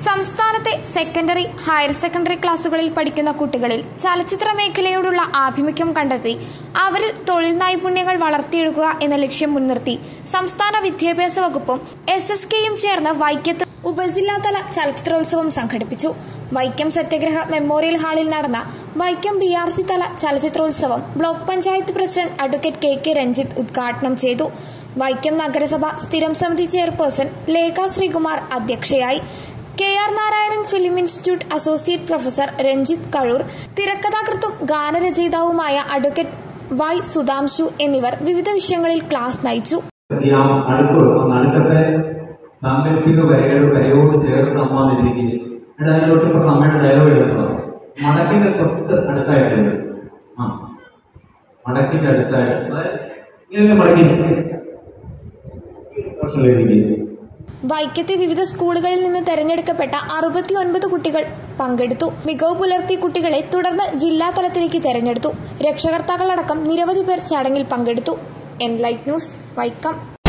സംസ്ഥാനത്തെ secondary higher secondary ക്ലാസുകളിൽ പഠിക്കുന്ന കുട്ടികളിൽ ചലച്ചിത്ര മേഖലയോടുള്ള ആഭിമുഖ്യം കണ്ടെത്തി അവരിൽ തൊഴിൽ നൈപുണ്യങ്ങൾ വളർത്തിയെടുക്കുക എന്ന ലക്ഷ്യം മുൻനിർത്തി സംസ്ഥാന വിദ്യാഭ്യാസ വകുപ്പും എസ് എസ് കെയും ചേർന്ന് വൈക്കത്ത് ഉപജില്ലാതല ചലച്ചിത്രോത്സവം സംഘടിപ്പിച്ചു വൈക്കം സത്യഗ്രഹ മെമ്മോറിയൽ ഹാളിൽ നടന്ന വൈക്കം ബി ആർ സി തല ചലച്ചിത്രോത്സവം block panchayat president advocate K K Ranjith ഉദ്ഘാടനം ചെയ്തു വൈക്കം നഗരസഭ സ്ഥിരം സമിതി ചെയർപേഴ്സൺ ലേഖ ശ്രീകുമാർ അധ്യക്ഷയായി K R Narayanan film institute associate professor Ranjith Kazhoor തിരക്കഥാകൃത്തും ഗാനരചയിതാവുമായ അഡ്വക്കേറ്റ് വൈ സുധാംശു എന്നിവർ വിവിധ വിഷയങ്ങളിൽ ക്ലാസ് നയിച്ചു ഈ ആ അടുപ്പ് നടുക്കത്തെ സാങ്കല്പിക വരയുടെ വരയോട് ചേർന്ന് അമ്മ എന്നിരിക്കും എന്നിട്ട് അതിന് തൊട്ടിപ്പുറത്ത് അമ്മയുടെ ഡയലോഗ് എഴുതണം മടക്കിന്റെ തൊട്ട് അടുത്തായിട്ടുണ്ട് ആ മടക്കിന്റെ അടുത്തായിട്ട് അതായത് ഇങ്ങനെ മടക്കി പ്രശ്നം എഴുതിക്കുക വൈക്കത്തെ വിവിധ സ്കൂളുകളിൽ നിന്ന് തെരഞ്ഞെടുക്കപ്പെട്ട അറുപത്തി ഒൻപത് കുട്ടികൾ പങ്കെടുത്തു മികവ് പുലർത്തിയ കുട്ടികളെ തുടർന്ന് ജില്ലാ തലത്തിലേക്ക് തെരഞ്ഞെടുത്തു രക്ഷകർത്താക്കളടക്കം നിരവധി പേർ ചടങ്ങിൽ പങ്കെടുത്തു എൻ ലൈറ്റ് ന്യൂസ് വൈക്കം